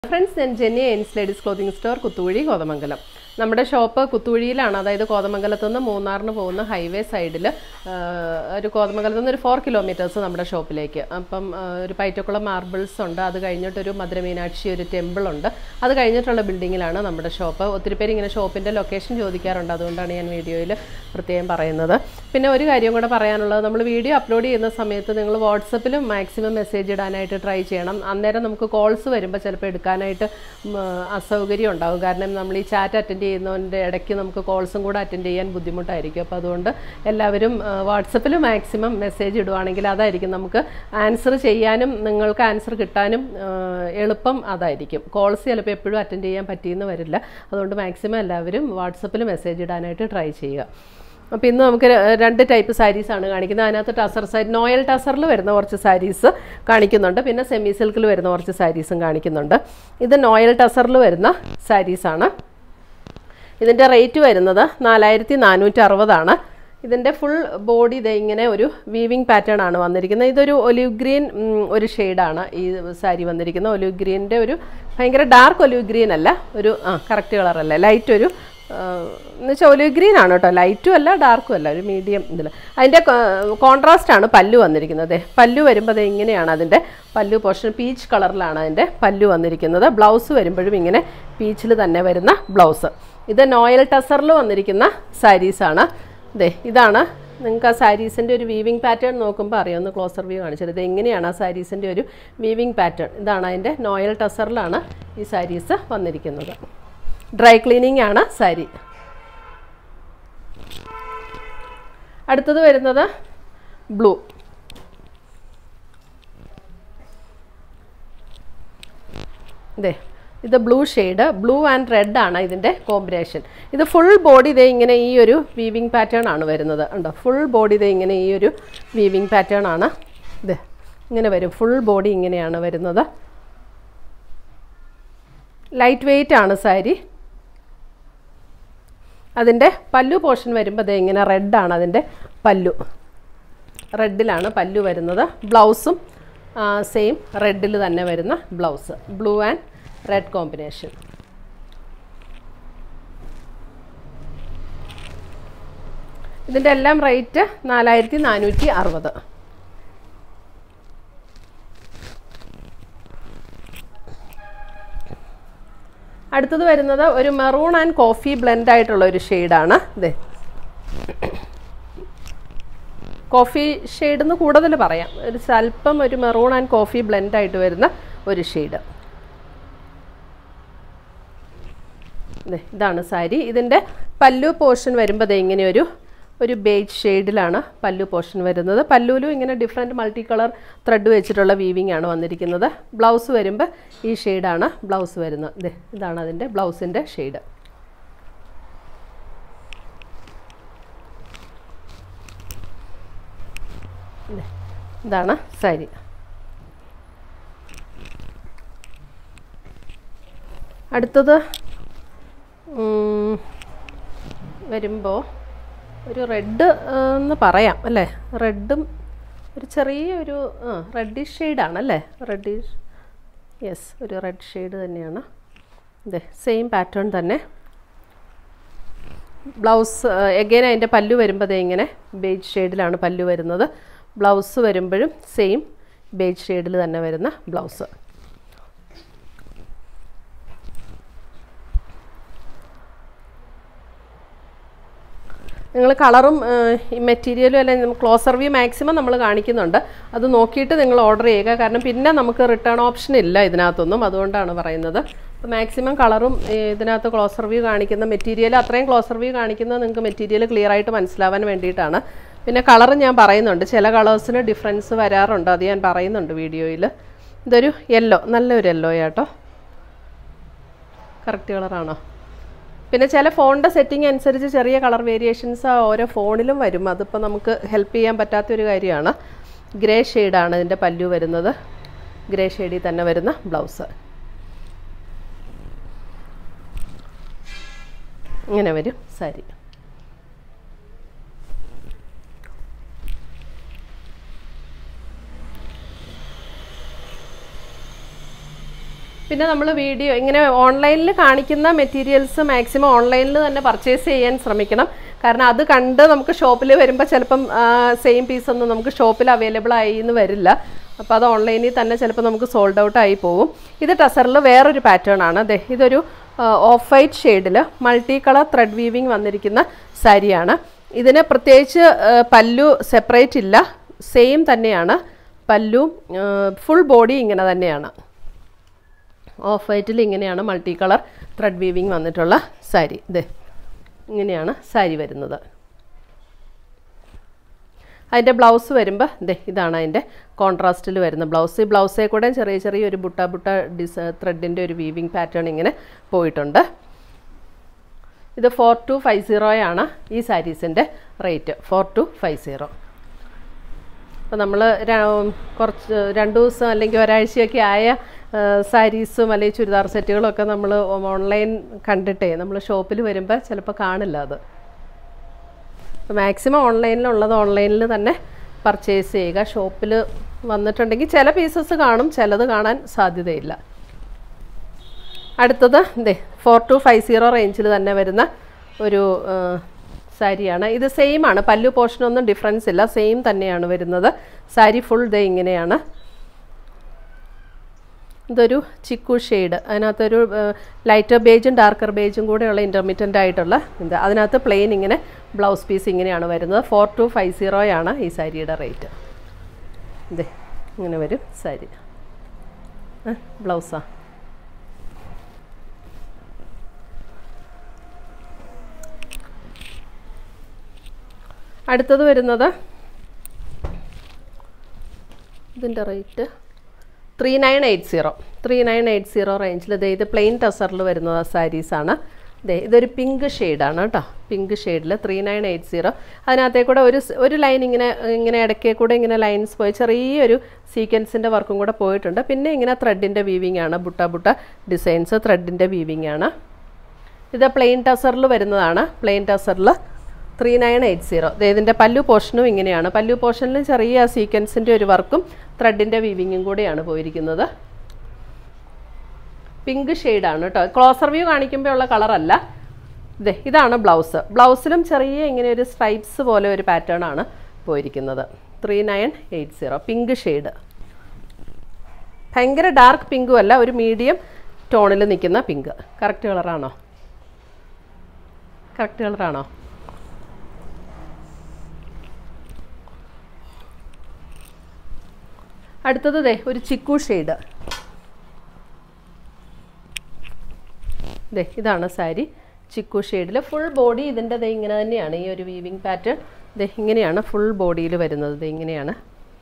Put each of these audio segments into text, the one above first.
Friends ഞാൻ Jenny എൻസ് ladies clothing store Kuthukuzhi Kothamangalam നമ്മുടെ ഷോപ്പ് കുത്തുകുഴിയിലാണ് അതായത് കോതമംഗലത്ത് നിന്ന് മൂന്നാറിന് പോകുന്ന ഹൈവേ സൈഡിൽ ഒരു കോതമംഗലത്ത് നിന്ന് ഒരു ഫോർ കിലോമീറ്റേഴ്സ് നമ്മുടെ ഷോപ്പിലേക്ക് അപ്പം ആ, ഒരു പൈറ്റക്കുളം മാർബിൾസ് ഉണ്ട് അത് കഴിഞ്ഞിട്ടൊരു മധുരമീനാക്ഷി ഒരു ടെമ്പിൾ ഉണ്ട് അത് കഴിഞ്ഞിട്ടുള്ള ബിൽഡിങ്ങിലാണ് നമ്മുടെ ഷോപ്പ് ഒത്തിരി പേര് ഇങ്ങനെ ഷോപ്പിൻ്റെ ലൊക്കേഷൻ ചോദിക്കാറുണ്ട് അതുകൊണ്ടാണ് ഞാൻ വീഡിയോയിൽ പ്രത്യേകം പറയുന്നത് പിന്നെ ഒരു കാര്യം കൂടെ പറയാനുള്ളത് നമ്മൾ വീഡിയോ അപ്ലോഡ് ചെയ്യുന്ന സമയത്ത് നിങ്ങൾ വാട്സപ്പിലും മാക്സിമം മെസ്സേജ് ഇടാനായിട്ട് ട്രൈ ചെയ്യണം അന്നേരം നമുക്ക് കോൾസ് വരുമ്പോൾ ചിലപ്പോൾ എടുക്കാനായിട്ട് ഉം, അസൗകര്യം ഉണ്ടാകും കാരണം നമ്മൾ ഈ ചാറ്റ് അറ്റൻഡ് ചെയ്യുന്നതിൻ്റെ ഇടയ്ക്ക് നമുക്ക് കോൾസും കൂടെ അറ്റൻഡ് ചെയ്യാൻ ബുദ്ധിമുട്ടായിരിക്കും അപ്പോൾ അതുകൊണ്ട് എല്ലാവരും വാട്സപ്പിൽ മാക്സിമം മെസ്സേജ് ഇടുവാണെങ്കിൽ അതായിരിക്കും നമുക്ക് ആൻസർ ചെയ്യാനും നിങ്ങൾക്ക് ആൻസർ കിട്ടാനും ആ, എളുപ്പം അതായിരിക്കും കോൾസ് ചിലപ്പോൾ എപ്പോഴും അറ്റൻഡ് ചെയ്യാൻ പറ്റിയെന്ന് വരില്ല അതുകൊണ്ട് മാക്സിമം എല്ലാവരും വാട്സപ്പിൽ മെസ്സേജ് ഇടാനായിട്ട് ട്രൈ ചെയ്യുക അപ്പോൾ ഇന്ന് നമുക്ക് ര- രണ്ട് ടൈപ്പ് സാരീസാണ് കാണിക്കുന്നത് അതിനകത്ത് ടസർ സാരി നോയൽ ടസറിൽ വരുന്ന കുറച്ച് സാരീസ് കാണിക്കുന്നുണ്ട് പിന്നെ സെമി സിൽക്കിൽ വരുന്ന കുറച്ച് സാരീസും കാണിക്കുന്നുണ്ട് ഇത് നോയൽ ടസറിൽ വരുന്ന സാരീസാണ് ഇതിൻ്റെ റേറ്റ് വരുന്നത് നാലായിരത്തി നാനൂറ്റി അറുപതാണ് ഇതിൻ്റെ ഫുൾ ബോഡി ഇതേ ഇങ്ങനെ ഒരു വീവിങ് പാറ്റേൺ ആണ് വന്നിരിക്കുന്നത് ഇതൊരു ഒലിവ് ഗ്രീൻ ഉം, ഒരു ഷെയ്ഡാണ് ഈ സാരി വന്നിരിക്കുന്നത് ഒലിവ് ഗ്രീനിൻ്റെ ഒരു ഭയങ്കര ഡാർക്ക് ഒലിവ് ഗ്രീൻ അല്ല ഒരു ആ കറക്റ്റ് കളറല്ല ലൈറ്റ് ഒരു എന്ന് വെച്ചാൽ ഒലിവ് ഗ്രീൻ ആണ് കേട്ടോ ലൈറ്റും അല്ല ഡാർക്കും അല്ല ഒരു മീഡിയം ഇതിൽ അതിൻ്റെ കോൺട്രാസ്റ്റ് ആണ് പല്ലു വന്നിരിക്കുന്നത് പല്ലു വരുമ്പോൾ അത് ഇങ്ങനെയാണ് അതിൻ്റെ പല്ലു പോർഷൻ പീച്ച് കളറിലാണ് അതിൻ്റെ പല്ലു വന്നിരിക്കുന്നത് ബ്ലൗസ് വരുമ്പോഴും ഇങ്ങനെ പീച്ചിൽ തന്നെ വരുന്ന ബ്ലൗസ് ഇത് നോയൽ ടസറിൽ വന്നിരിക്കുന്ന സാരീസാണ് ദേ ഇതാണ് നിങ്ങൾക്ക് ആ സാരീസിൻ്റെ ഒരു വീവിങ് പാറ്റേൺ നോക്കുമ്പോൾ അറിയാം ഒന്ന് ക്ലോസർ വ്യൂ കാണിച്ചത് ഇത് എങ്ങനെയാണ് ആ സാരീസിൻ്റെ ഒരു വീവിങ് പാറ്റേൺ ഇതാണ് അതിൻ്റെ നോയൽ ടസറിലാണ് ഈ സാരീസ് വന്നിരിക്കുന്നത് ഡ്രൈ ക്ലീനിങ് ആണ് സാരി അടുത്തത് വരുന്നത് ബ്ലൂ ഇതേ ഇത് blue shade blue and red ആണ് ഇതിൻ്റെ കോമ്പിനേഷൻ ഇത് ഫുൾ ബോഡി ഇതേ ഇങ്ങനെ ഈ ഒരു വീവിങ് പാറ്റേൺ ആണ് വരുന്നത് ഉണ്ടോ ഫുൾ ബോഡി ഇതേ ഇങ്ങനെ ഈ ഒരു വീവിങ് പാറ്റേൺ ആണ് ഇത് ഇങ്ങനെ വരും ഫുൾ ബോഡി ഇങ്ങനെയാണ് വരുന്നത് ലൈറ്റ് വെയിറ്റ് ആണ് സാരി അതിൻ്റെ പല്ലു പോർഷൻ വരുമ്പോൾ ദേ ഇങ്ങനെ റെഡാണ് അതിൻ്റെ പല്ലു റെഡിലാണ് പല്ലു വരുന്നത് ബ്ലൗസും സെയിം റെഡിൽ തന്നെ വരുന്ന blouse blue and red combination ഇതിൻ്റെ എല്ലാം റേറ്റ് നാലായിരത്തി നാനൂറ്റി അറുപത് അടുത്തത് വരുന്നത് ഒരു മെറൂൺ ആൻഡ് കോഫി ബ്ലെൻഡ് ആയിട്ടുള്ള ഒരു ഷെയ്ഡാണ് ഇതേ കോഫി ഷെയ്ഡ് എന്ന് കൂടുതൽ പറയാം ഒരു സ്വല്പം ഒരു മെറൂൺ ആൻഡ് കോഫി ബ്ലെൻഡ് ആയിട്ട് വരുന്ന ഒരു ഷെയ്ഡ് ഇതാണ് സാരി ഇതിൻ്റെ പല്ലു പോർഷൻ വരുമ്പോൾ ദേ ഇങ്ങനെ ഒരു ഒരു ബേജ് ഷെയ്ഡിലാണ് പല്ലു പോർഷൻ വരുന്നത് പല്ലുവിലും ഇങ്ങനെ ഡിഫറെൻറ്റ് മൾട്ടി കളർ ത്രെഡ് വെച്ചിട്ടുള്ള വീവിംഗ് ആണ് വന്നിരിക്കുന്നത് ബ്ലൗസ് വരുമ്പോൾ ഈ ഷെയ്ഡാണ് ബ്ലൗസ് വരുന്നത് ദേ ഇതാണ് അതിൻ്റെ ബ്ലൗസിൻ്റെ ഷെയ്ഡ് ഇതാണ് സാരി അടുത്തത് വരുമ്പോൾ ഒരു റെഡ് എന്ന് പറയാം അല്ലേ റെഡും ഒരു ചെറിയൊരു ആ റെഡിഷ് ഷെയ്ഡാണ് അല്ലേ റെഡിഷ് യെസ് ഒരു റെഡ് ഷെയ്ഡ് തന്നെയാണ് അതെ സെയിം പാറ്റേൺ തന്നെ ബ്ലൗസ് എഗെയിൻ അതിൻ്റെ പല്ലു വരുമ്പോൾ ദേ ഇങ്ങനെ ബേജ് ഷെയ്ഡിലാണ് പല്ലു വരുന്നത് ബ്ലൗസ് വരുമ്പോഴും സെയിം ബേജ് ഷെയ്ഡിൽ തന്നെ വരുന്ന ബ്ലൗസ് നിങ്ങൾ കളറും ഈ മെറ്റീരിയലും എല്ലാം ക്ലോസർ വ്യൂ മാക്സിമം നമ്മൾ കാണിക്കുന്നുണ്ട് അത് നോക്കിയിട്ട് നിങ്ങൾ ഓർഡർ ചെയ്യുക കാരണം പിന്നെ നമുക്ക് റിട്ടേൺ ഓപ്ഷൻ ഇല്ല ഇതിനകത്തൊന്നും അതുകൊണ്ടാണ് പറയുന്നത് അപ്പോൾ മാക്സിമം കളറും ഇതിനകത്ത് ക്ലോസർ വ്യൂ കാണിക്കുന്ന മെറ്റീരിയൽ അത്രയും ക്ലോസർ വ്യൂ കാണിക്കുന്നത് നിങ്ങൾക്ക് മെറ്റീരിയൽ ക്ലിയർ ആയിട്ട് മനസ്സിലാവാൻ വേണ്ടിയിട്ടാണ് പിന്നെ കളർ ഞാൻ പറയുന്നുണ്ട് ചില കളേഴ്സിന് ഡിഫറൻസ് വരാറുണ്ട് അത് ഞാൻ പറയുന്നുണ്ട് വീഡിയോയിൽ ഇതൊരു യെല്ലോ നല്ലൊരു യെല്ലോ ആട്ടോ കറക്റ്റ് കളറാണോ പിന്നെ ചില ഫോണിൻ്റെ സെറ്റിംഗ് അനുസരിച്ച് ചെറിയ കളർ വേരിയേഷൻസ് ഓരോ ഫോണിലും വരും അതിപ്പോൾ നമുക്ക് ഹെൽപ്പ് ചെയ്യാൻ പറ്റാത്തൊരു കാര്യമാണ് ഗ്രേ ഷെയ്ഡാണ് ഇതിൻ്റെ പല്ലു വരുന്നത് ഗ്രേ ഷെയ്ഡിൽ തന്നെ വരുന്ന ബ്ലൗസ് ഇങ്ങനെ വരും സാരി പിന്നെ നമ്മൾ വീഡിയോ ഇങ്ങനെ ഓൺലൈനിൽ കാണിക്കുന്ന മെറ്റീരിയൽസ് മാക്സിമം ഓൺലൈനിൽ തന്നെ പർച്ചേസ് ചെയ്യാൻ ശ്രമിക്കണം കാരണം അത് കണ്ട് നമുക്ക് ഷോപ്പിൽ വരുമ്പോൾ ചിലപ്പം സെയിം പീസ് ഒന്നും നമുക്ക് ഷോപ്പിൽ അവൈലബിൾ ആയി എന്ന് വരില്ല അപ്പോൾ അത് ഓൺലൈനിൽ തന്നെ ചിലപ്പോൾ നമുക്ക് സോൾഡ് ഔട്ട് ആയി പോകും ഇത് ടസറിൽ വേറൊരു പാറ്റേൺ ആണ് അതെ ഇതൊരു ഓഫ് വൈറ്റ് ഷെയ്ഡിൽ മൾട്ടി കളർ ത്രെഡ് വീവിങ് വന്നിരിക്കുന്ന സാരിയാണ് ഇതിന് പ്രത്യേകിച്ച് ആ, പല്ലു സെപ്പറേറ്റ് ഇല്ല സെയിം തന്നെയാണ് പല്ലു ഫുൾ ബോഡി ഇങ്ങനെ തന്നെയാണ് ഓഫ് വൈറ്റിൽ ഇങ്ങനെയാണ് മൾട്ടി കളർ ത്രെഡ് വീവിങ് വന്നിട്ടുള്ള സാരി ഇത് ഇങ്ങനെയാണ് സാരി വരുന്നത് അതിൻ്റെ ബ്ലൗസ് വരുമ്പോൾ ദേ ഇതാണ് അതിൻ്റെ കോൺട്രാസ്റ്റിൽ വരുന്ന ബ്ലൗസ് ഈ ബ്ലൗസേ കൂടെ ചെറിയ ചെറിയ ഒരു ബുട്ട ബുട്ട ഡിസ് ത്രെഡിൻ്റെ ഒരു വീവിങ് പാറ്റേൺ ഇങ്ങനെ പോയിട്ടുണ്ട് ഇത് ഫോർ ടു ഫൈവ് സീറോയാണ് ഈ സാരീസിൻ്റെ rate four two five zero അപ്പോൾ നമ്മൾ കുറച്ച് രണ്ട് ദിവസം അല്ലെങ്കിൽ ഒരാഴ്ചയൊക്കെ ആയ സാരീസും അല്ലെങ്കിൽ ചുരിദാർ സെറ്റുകളൊക്കെ നമ്മൾ ഓൺലൈൻ കണ്ടിട്ടേ നമ്മൾ ഷോപ്പിൽ വരുമ്പോൾ ചിലപ്പോൾ കാണില്ല അത് മാക്സിമം ഓൺലൈനിലുള്ളത് ഓൺലൈനിൽ തന്നെ പർച്ചേസ് ചെയ്യുക ഷോപ്പിൽ വന്നിട്ടുണ്ടെങ്കിൽ ചില പീസസ് കാണും ചിലത് കാണാൻ സാധ്യതയില്ല അടുത്തത് ഇതേ ഫോർ ടു ഫൈവ് സീറോ റേഞ്ചിൽ തന്നെ വരുന്ന ഒരു ആ, സാരിയാണ് ഇത് സെയിം ആണ് പല്ലു പോർഷനൊന്നും ഡിഫറൻസ് ഇല്ല സെയിം തന്നെയാണ് വരുന്നത് സാരി ഫുൾ ദേ ഇങ്ങനെയാണ് ഇതൊരു ചിക്കു ഷെയ്ഡ് അതിനകത്തൊരു ലൈറ്റർ ബേജും ഡാർക്കർ ബേജും കൂടെയുള്ള ഇൻ്റർമീഡിയൻ്റ് ആയിട്ടുള്ള ഇത് അതിനകത്ത് പ്ലെയിൻ ഇങ്ങനെ ബ്ലൗസ് പീസ് ഇങ്ങനെയാണ് വരുന്നത് ഫോർ ടു ഫൈവ് സീറോയാണ് ഈ സാരിയുടെ റേറ്റ് ഇതേ ഇങ്ങനെ വരും സാരി ബ്ലൗസാ അടുത്തത് വരുന്നത് ഇതിൻ്റെ rate three nine eight zero three nine eight zero റേഞ്ചിൽ ദേ ഇത് പ്ലെയിൻ ടസറിൽ വരുന്ന സാരീസാണ് ദേ ഇതൊരു പിങ്ക് ഷെയ്ഡാണ് കേട്ടോ പിങ്ക് ഷെയ്ഡിൽ ത്രീ നയൻ എയ്റ്റ് സീറോ അതിനകത്തേ കൂടെ ഒരു സ്- ഒരു ലൈൻ ഇങ്ങനെ ഇങ്ങനെ ഇടയ്ക്കേ കൂടെ ഇങ്ങനെ ലൈൻസ് പോയി ചെറിയൊരു സീക്വൻസിൻ്റെ വർക്കും കൂടെ പോയിട്ടുണ്ട് പിന്നെ ഇങ്ങനെ ത്രെഡിൻ്റെ വീവിങ് ആണ് ബുട്ട ബുട്ട ഡിസൈൻസ് ത്രെഡിൻ്റെ വീവിങ് ആണ് ഇത് പ്ലെയിൻ ടസറിൽ വരുന്നതാണ് പ്ലെയിൻ ടസറിൽ ത്രീ നയൻ എയ്റ്റ് സീറോ ഇതിൻ്റെ പല്ലു പോർഷനും ഇങ്ങനെയാണ് പല്ലു പോർഷനിൽ ചെറിയ സീക്വൻസിൻ്റെ ഒരു വർക്കും ത്രെഡിൻ്റെ വീവിങ്ങും കൂടെയാണ് പോയിരിക്കുന്നത് പിങ്ക് ഷെയ്ഡാണ് കേട്ടോ ക്ലോസർ വ്യൂ കാണിക്കുമ്പോൾ ഉള്ള കളറല്ല ഇതേ ഇതാണ് ബ്ലൗസ് ബ്ലൗസിലും ചെറിയ ഇങ്ങനെ ഒരു സ്ട്രൈപ്സ് പോലെ ഒരു പാറ്റേൺ ആണ് പോയിരിക്കുന്നത് three nine eight zero pink shade ഭയങ്കര ഡാർക്ക് പിങ്കും അല്ല ഒരു മീഡിയം ടോണിൽ നിൽക്കുന്ന പിങ്ക് കറക്റ്റ് കളറാണോ കറക്റ്റ് കളറാണോ അടുത്തത് ദേ ഒരു ചിക്കു ഷെയ്ഡ് ദേ ഇതാണ് സാരി ചിക്കു ഷെയ്ഡിൽ ഫുൾ ബോഡി ഇതിൻ്റെ ദേ ഇങ്ങനെ തന്നെയാണ് ഈ ഒരു വീവിങ് പാറ്റേൺ ദേ ഇങ്ങനെയാണ് ഫുൾ ബോഡിയിൽ വരുന്നത് ദേ ഇങ്ങനെയാണ്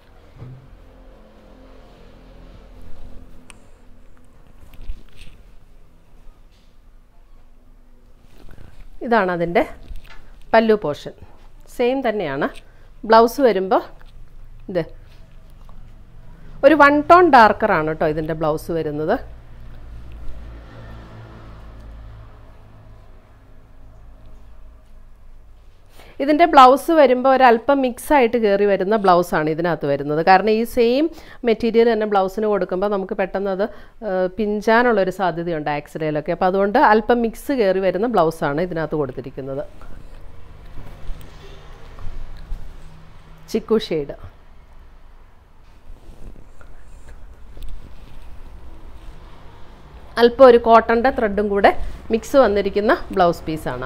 ഇതാണ് അതിൻ്റെ പല്ലു പോർഷൻ സെയിം തന്നെയാണ് ബ്ലൗസ് വരുമ്പോൾ ഇത് ഒരു വൺ ടോൺ ഡാർക്കറാണ് കേട്ടോ ഇതിൻ്റെ ബ്ലൗസ് വരുന്നത് ഇതിൻ്റെ ബ്ലൗസ് വരുമ്പോൾ ഒരല്പം മിക്സ് ആയിട്ട് കയറി വരുന്ന ബ്ലൗസാണ് ഇതിനകത്ത് വരുന്നത് കാരണം ഈ സെയിം മെറ്റീരിയൽ തന്നെ ബ്ലൗസിന് കൊടുക്കുമ്പോൾ നമുക്ക് പെട്ടെന്ന് അത് ആ, പിഞ്ചാനുള്ളൊരു സാധ്യതയുണ്ട് ആക്സിലയിലൊക്കെ അപ്പോൾ അതുകൊണ്ട് അല്പം മിക്സ് കയറി വരുന്ന ബ്ലൗസാണ് ഇതിനകത്ത് കൊടുത്തിരിക്കുന്നത് ചിക്കു ഷെയ്ഡ് അല്പം ഒരു കോട്ടൻ്റെ ത്രെഡും കൂടെ മിക്സ് വന്നിരിക്കുന്ന ബ്ലൗസ് പീസാണ്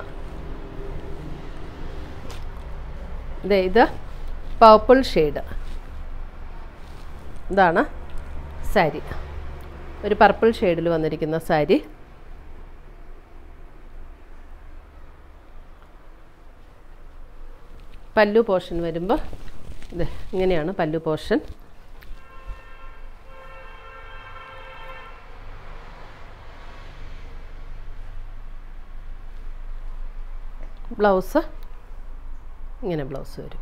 ദേ ഇത് പർപ്പിൾ ഷെയ്ഡ് ഇതാണ് സാരി ഒരു പർപ്പിൾ ഷെയ്ഡിൽ വന്നിരിക്കുന്ന സാരി പല്ലു പോർഷൻ വരുമ്പോൾ ഇത് ഇങ്ങനെയാണ് പല്ലു പോർഷൻ ബ്ലൗസ് ഇങ്ങനെ ബ്ലൗസ് വരും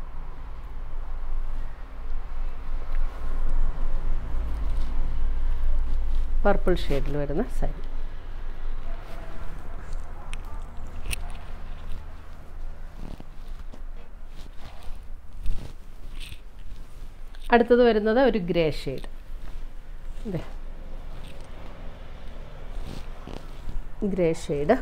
പർപ്പിൾ ഷെയ്ഡിൽ വരുന്ന സാരി അടുത്തത് വരുന്നത് ഒരു ഗ്രേ ഷെയ്ഡ് അതെ ഗ്രേ ഷെയ്ഡ്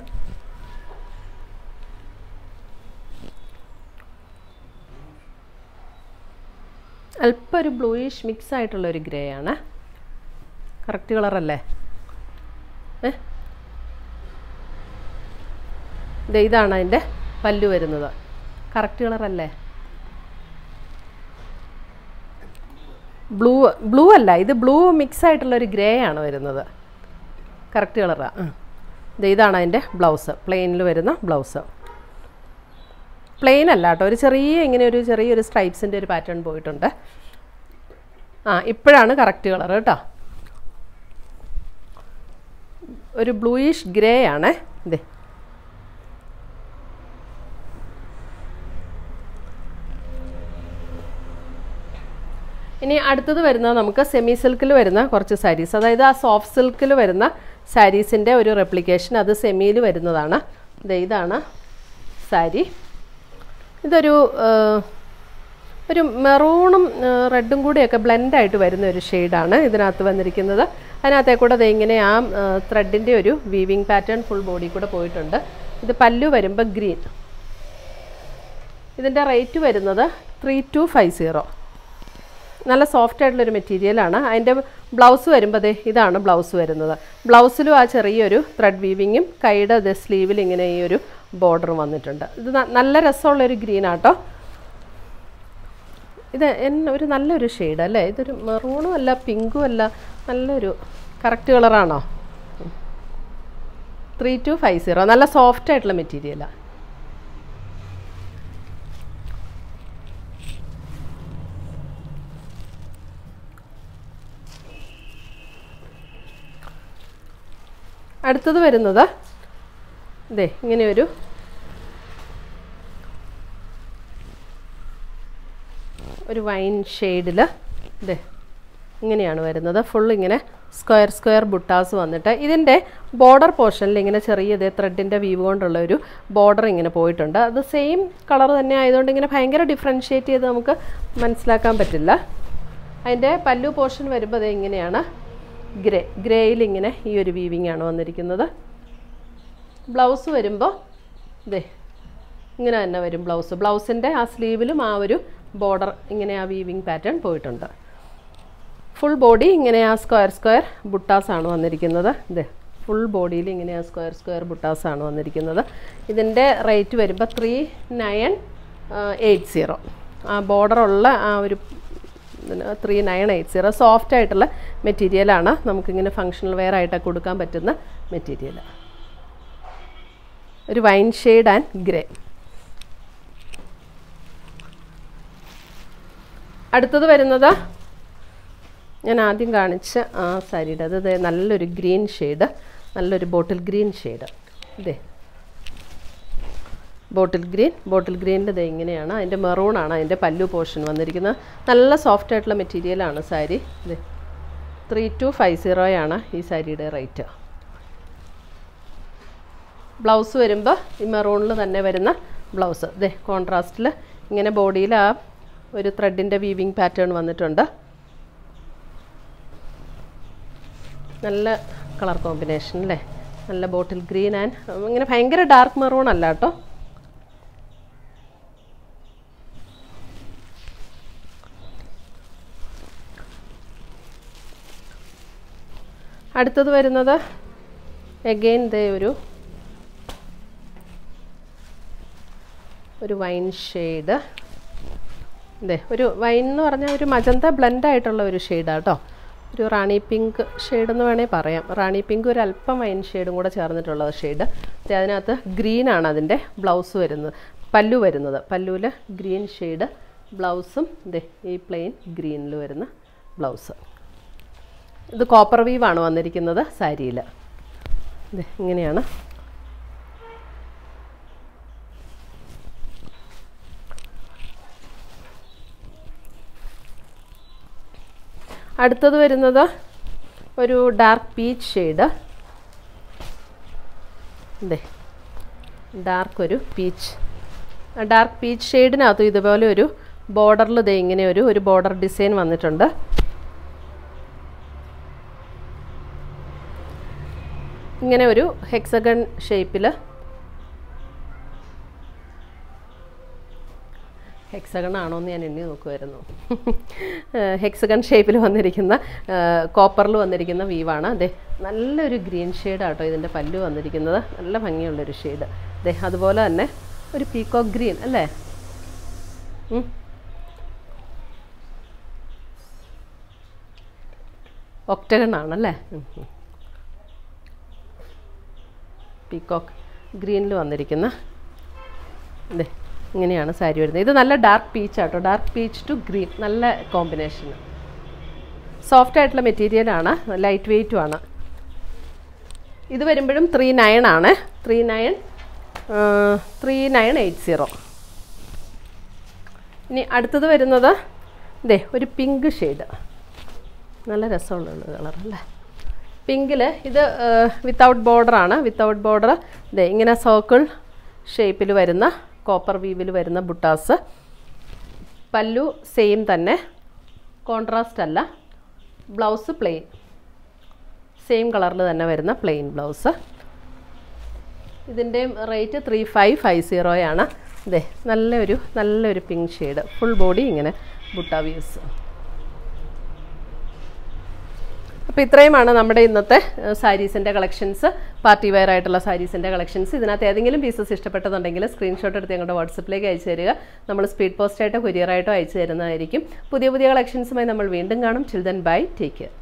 അല്പം ഒരു ബ്ലൂയിഷ് മിക്സ് ആയിട്ടുള്ള ഒരു ഗ്രേ ആണ് കറക്റ്റ് കളറല്ലേ ഏ ദേ ഇതാണ് അതിൻ്റെ പല്ലു വരുന്നത് കറക്റ്റ് കളറല്ലേ ബ്ലൂ ബ്ലൂ അല്ല ഇത് ബ്ലൂ മിക്സ് ആയിട്ടുള്ള ഒരു ഗ്രേ ആണ് വരുന്നത് കറക്റ്റ് കളറാണ് ഇതാണ് അതിൻ്റെ ബ്ലൗസ് പ്ലെയിനിൽ വരുന്ന ബ്ലൗസ് പ്ലെയിൻ അല്ല കേട്ടോ ഒരു ചെറിയ ഇങ്ങനെ ഒരു ചെറിയൊരു സ്ട്രൈപ്സിൻ്റെ ഒരു പാറ്റേൺ പോയിട്ടുണ്ട് ആ ഇപ്പോഴാണ് കറക്റ്റ് കളർ കേട്ടോ ഒരു ബ്ലൂയിഷ് ഗ്രേ ആണ് ഇതേ ഇനി അടുത്തത് വരുന്നത് നമുക്ക് സെമി സിൽക്കിൽ വരുന്ന കുറച്ച് സാരീസ് അതായത് ആ സോഫ്റ്റ് സിൽക്കിൽ വരുന്ന സാരീസിൻ്റെ ഒരു റെപ്ലിക്കേഷൻ അത് സെമിയിൽ വരുന്നതാണ് ദേ ഇതാണ് സാരി ഇതൊരു ഒരു മെറൂണും റെഡും കൂടിയൊക്കെ ബ്ലെൻഡായിട്ട് വരുന്ന ഒരു ഷെയ്ഡാണ് ഇതിനകത്ത് വന്നിരിക്കുന്നത് അതിനകത്തെ കൂടെ ദേ ഇങ്ങനെ ആ ത്രെഡിൻ്റെ ഒരു വീവിങ് പാറ്റേൺ ഫുൾ ബോഡി കൂടെ പോയിട്ടുണ്ട് ഇത് പല്ലു വരുമ്പോൾ ഗ്രീൻ ഇതിൻ്റെ റേറ്റ് വരുന്നത് ത്രീ ടു ഫൈവ് സീറോ നല്ല സോഫ്റ്റ് ആയിട്ടുള്ളൊരു മെറ്റീരിയലാണ് അതിൻ്റെ ബ്ലൗസ് വരുമ്പോൾ ദേ ഇതാണ് ബ്ലൗസ് വരുന്നത് ബ്ലൗസിലും ആ ചെറിയൊരു ത്രെഡ് വീവിങ്ങും കൈയുടെ ദ സ്ലീവിൽ ഇങ്ങനെ ഈ ഒരു ബോർഡർ വന്നിട്ടുണ്ട് ഇത് നല്ല രസമുള്ളൊരു ഗ്രീൻ ആട്ടോ ഇത് എന്നെ ഒരു നല്ലൊരു ഷെയ്ഡ് അല്ലേ ഇതൊരു മെറൂണും അല്ല പിങ്കും അല്ല നല്ലൊരു കറക്റ്റ് കളറാണോ ത്രീ ടു ഫൈവ് സീറോ നല്ല സോഫ്റ്റ് ആയിട്ടുള്ള മെറ്റീരിയലാണ് അടുത്തത് വരുന്നത് ഇതേ ഇങ്ങനെ ഒരു ഒരു വൈൻ ഷെയ്ഡിൽ ഇതേ ഇങ്ങനെയാണ് വരുന്നത് ഫുൾ ഇങ്ങനെ സ്ക്വയർ സ്ക്വയർ ബുട്ടാസ് വന്നിട്ട് ഇതിൻ്റെ ബോർഡർ പോർഷനിൽ ഇങ്ങനെ ചെറിയ ഇതേ ത്രെഡിൻ്റെ വീവ് കൊണ്ടുള്ള ഒരു ബോർഡർ ഇങ്ങനെ പോയിട്ടുണ്ട് അത് സെയിം കളർ തന്നെ ആയതുകൊണ്ട് ഇങ്ങനെ ഭയങ്കര ഡിഫറൻഷ്യേറ്റ് ചെയ്ത് നമുക്ക് മനസ്സിലാക്കാൻ പറ്റില്ല അതിൻ്റെ പല്ലു പോർഷൻ വരുമ്പോൾ അത് ഇങ്ങനെയാണ് ഗ്രേ ഗ്രേയിൽ ഇങ്ങനെ ഈ ഒരു വീവിങ് ആണ് വന്നിരിക്കുന്നത് ബ്ലൗസ് വരുമ്പോൾ ഇതേ ഇങ്ങനെ തന്നെ വരും ബ്ലൗസ് ബ്ലൗസിൻ്റെ ആ സ്ലീവിലും ആ ഒരു ബോർഡർ ഇങ്ങനെ ആ വീവിങ് പാറ്റേൺ പോയിട്ടുണ്ട് ഫുൾ ബോഡി ഇങ്ങനെ ആ സ്ക്വയർ സ്ക്വയർ ബുട്ടാസ് ആണ് വന്നിരിക്കുന്നത് ഇതേ ഫുൾ ബോഡിയിൽ ഇങ്ങനെ ആ സ്ക്വയർ സ്ക്വയർ ബുട്ടാസ് ആണ് വന്നിരിക്കുന്നത് ഇതിൻ്റെ റേറ്റ് വരുമ്പോൾ ത്രീ നയൻ എയ്റ്റ് സീറോ ആ ബോർഡറുള്ള ആ ഒരു three nine eight zero soft ആയിട്ടുള്ള മെറ്റീരിയലാണ് നമുക്കിങ്ങനെ ഫങ്ഷണൽ വെയർ ആയിട്ടൊക്കെ കൊടുക്കാൻ പറ്റുന്ന മെറ്റീരിയൽ ഒരു വൈൻ ഷെയ്ഡ് ആൻഡ് ഗ്രേ അടുത്തത് വരുന്നത് ഞാൻ ആദ്യം കാണിച്ച ആ സാരിയുടെ അത് ദേ നല്ലൊരു ഗ്രീൻ ഷെയ്ഡ് നല്ലൊരു ബോട്ടിൽ ഗ്രീൻ ഷെയ്ഡ് ഇതേ ബോട്ടിൽ ഗ്രീൻ ബോട്ടിൽ ഗ്രീനിൻ്റെ ഇത് ഇങ്ങനെയാണ് അതിൻ്റെ മെറൂണാണ് അതിൻ്റെ പല്ലു പോർഷൻ വന്നിരിക്കുന്നത് നല്ല സോഫ്റ്റ് ആയിട്ടുള്ള മെറ്റീരിയലാണ് സാരി ഇത് ത്രീ ടു ഫൈവ് സീറോയാണ് ഈ സാരിയുടെ റേറ്റ് ബ്ലൗസ് വരുമ്പോൾ ഈ മെറൂണിൽ തന്നെ വരുന്ന ബ്ലൗസ് ഇതേ കോൺട്രാസ്റ്റിൽ ഇങ്ങനെ ബോഡിയിൽ ആ ഒരു ത്രെഡിൻ്റെ വീവിങ് പാറ്റേൺ വന്നിട്ടുണ്ട് നല്ല കളർ കോമ്പിനേഷൻ അല്ലേ നല്ല ബോട്ടിൽ ഗ്രീൻ ആൻഡ് ഇങ്ങനെ ഭയങ്കര ഡാർക്ക് മെറൂൺ അല്ല കേട്ടോ അടുത്തത് വരുന്നത് എഗെയിൻ ദേ ഒരു ഒരു വൈൻ ഷെയ്ഡ് ഇതേ ഒരു വൈൻ എന്ന് പറഞ്ഞാൽ ഒരു മജന്ത ബ്ലെൻഡ് ആയിട്ടുള്ള ഒരു ഷെയ്ഡാണ് കേട്ടോ ഒരു റാണി പിങ്ക് ഷെയ്ഡ് എന്ന് വേണേൽ പറയാം റാണി പിങ്ക് ഒരു അല്പം വൈൻ ഷെയ്ഡും കൂടെ ചേർന്നിട്ടുള്ള ഷെയ്ഡ് അതിനകത്ത് ഗ്രീനാണ് അതിൻ്റെ ബ്ലൗസ് വരുന്നത് പല്ലു വരുന്നത് പല്ലുവിൽ ഗ്രീൻ ഷെയ്ഡ് ബ്ലൗസും ഇതേ ഈ പ്ലെയിൻ ഗ്രീനിൽ വരുന്ന ബ്ലൗസ് ഇത് കോപ്പർ വീവാണ് വന്നിരിക്കുന്നത് സാരിയിൽ ഇത് ഇങ്ങനെയാണ് അടുത്തത് വരുന്നത് ഒരു ഡാർക്ക് പീച്ച് ഷെയ്ഡ് ഇതേ ഡാർക്ക് ഒരു പീച്ച് ഡാർക്ക് പീച്ച് ഷെയ്ഡിനകത്ത് ഇതുപോലെ ഒരു ബോർഡറിൽ ഇതേ ഇങ്ങനെ ഒരു ഒരു ബോർഡർ ഡിസൈൻ വന്നിട്ടുണ്ട് ഇങ്ങനെ ഒരു ഹെക്സഗൺ ഷേപ്പിൽ ഹെക്സഗൺ ആണോ എന്ന് ഞാൻ എണ്ണി നോക്കുമായിരുന്നു ഹെക്സഗൺ ഷേപ്പിൽ വന്നിരിക്കുന്ന കോപ്പറിൽ വന്നിരിക്കുന്ന വീവാണ് അതെ നല്ലൊരു ഗ്രീൻ ഷെയ്ഡാട്ടോ ഇതിൻ്റെ പല്ല് വന്നിരിക്കുന്നത് നല്ല ഭംഗിയുള്ളൊരു ഷെയ്ഡ് അതെ അതുപോലെ തന്നെ ഒരു പീക്കോക്ക് ഗ്രീൻ അല്ലേ ഉം. ഒക്ടഗൺ ആണല്ലേ ഉം, ഉം. പീക്കോക്ക് ഗ്രീനിൽ വന്നിരിക്കുന്ന അതെ ഇങ്ങനെയാണ് സാരി വരുന്നത് ഇത് നല്ല ഡാർക്ക് പീച്ച് ആട്ടോ ഡാർക്ക് പീച്ച് ടു ഗ്രീൻ നല്ല കോമ്പിനേഷൻ സോഫ്റ്റ് ആയിട്ടുള്ള മെറ്റീരിയലാണ് ലൈറ്റ് വെയ്റ്റും ആണ് ഇത് വരുമ്പോഴും ത്രീ നയൻ ആണ് three nine three nine eight zero ഇനി അടുത്തത് വരുന്നത് ഇതേ ഒരു പിങ്ക് ഷെയ്ഡ് നല്ല രസമുള്ള കളർ അല്ലേ പിങ്കിൽ ഇത് വിത്തൗട്ട് ബോർഡറാണ് വിത്തൗട്ട് ബോർഡർ ഇതേ ഇങ്ങനെ സർക്കിൾ ഷേപ്പിൽ വരുന്ന കോപ്പർ വീവിൽ വരുന്ന ബുട്ടാസ് പല്ലു സെയിം തന്നെ കോൺട്രാസ്റ്റ് അല്ല ബ്ലൗസ് പ്ലെയിൻ സെയിം കളറിൽ തന്നെ വരുന്ന പ്ലെയിൻ ബ്ലൗസ് ഇതിൻ്റെയും റേറ്റ് ത്രീ ഫൈവ് ഫൈവ് സീറോയാണ് ഇതേ നല്ലൊരു നല്ലൊരു പിങ്ക് ഷെയ്ഡ് ഫുൾ ബോഡി ഇങ്ങനെ ബുട്ട വ്യൂസ് അപ്പോൾ ഇത്രയുമാണ് നമ്മുടെ ഇന്നത്തെ സാരീസിൻ്റെ കളക്ഷൻസ് പാർട്ടി വെയർ ആയിട്ടുള്ള സാരീസിൻ്റെ കളക്ഷൻസ് ഇതിനകത്ത് ഏതെങ്കിലും പീസസ് ഇഷ്ടപ്പെട്ടതുണ്ടെങ്കിൽ സ്ക്രീൻഷോട്ട് എടുത്ത് ഞങ്ങളുടെ വാട്സപ്പിലേക്ക് അയച്ചു തരിക നമ്മൾ സ്പീഡ് പോസ്റ്റായിട്ടോ കൊറിയറായിട്ടോ അയച്ചു തരുന്നതായിരിക്കും പുതിയ പുതിയ കളക്ഷൻസുമായി നമ്മൾ വീണ്ടും കാണും ചിൽഡ്രൻ ബൈ ടേക്ക് കെയർ